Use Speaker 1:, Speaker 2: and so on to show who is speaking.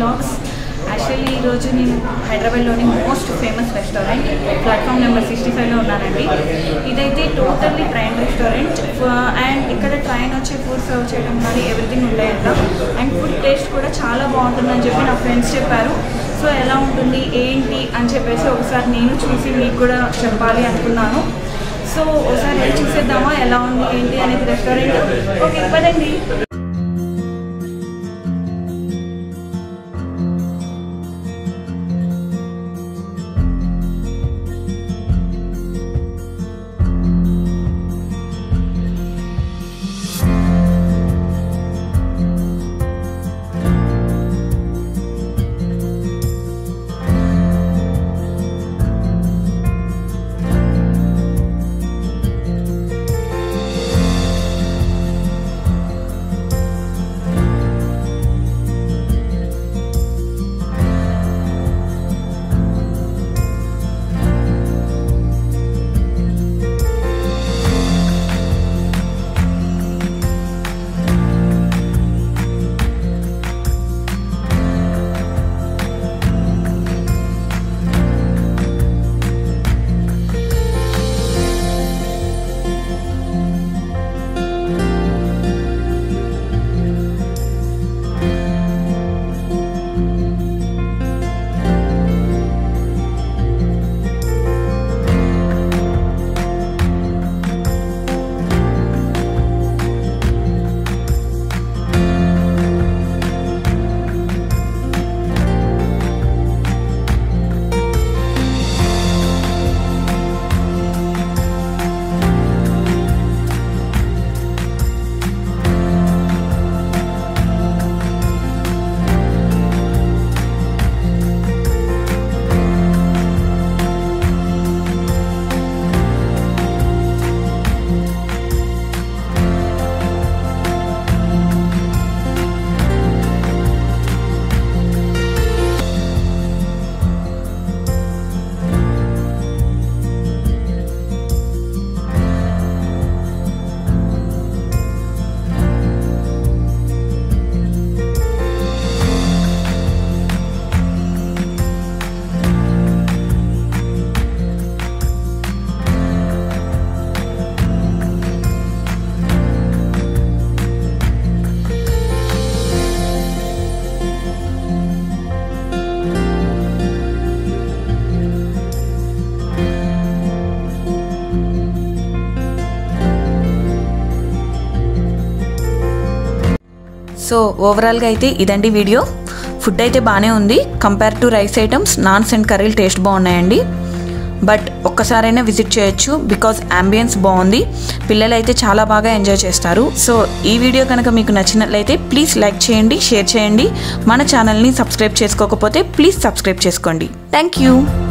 Speaker 1: blogs actually ఈరోజు నేను హైదరాబాద్లోని most famous restaurant platform number sixty ఫైవ్లో ఉన్నానండి ఇదైతే టోటల్లీ ట్రైన్ రెస్టారెంట్ అండ్ ఇక్కడ ట్రైన్ వచ్చి ఫుడ్ సర్వ్ చేయడం కానీ ఎవ్రీథింగ్ ఉంటాయంట అండ్ ఫుడ్ టేస్ట్ కూడా చాలా బాగుంటుందని చెప్పి నా ఫ్రెండ్స్ చెప్పారు సో ఎలా ఉంటుంది ఏంటి అని చెప్పేసి ఒకసారి నేను చూసి మీకు కూడా చెప్పాలి అనుకున్నాను సో ఒకసారి వెళ్ళి చూసేద్దామా ఎలా ఉంది ఏంటి అనేది రెస్టారెంట్ ఓకే పదండి
Speaker 2: సో ఓవరాల్గా అయితే ఇదండి వీడియో ఫుడ్ అయితే బాగానే ఉంది compare to rice items naans and కర్రీలు టేస్ట్ బాగున్నాయండి బట్ ఒక్కసారైనా విజిట్ చేయొచ్చు బికాజ్ అంబియన్స్ బాగుంది పిల్లలు అయితే చాలా బాగా ఎంజాయ్ చేస్తారు సో ఈ వీడియో కనుక మీకు నచ్చినట్లయితే ప్లీజ్ లైక్ చేయండి షేర్ చేయండి మన ఛానల్ని సబ్స్క్రైబ్ చేసుకోకపోతే ప్లీజ్ సబ్స్క్రైబ్ చేసుకోండి థ్యాంక్ యూ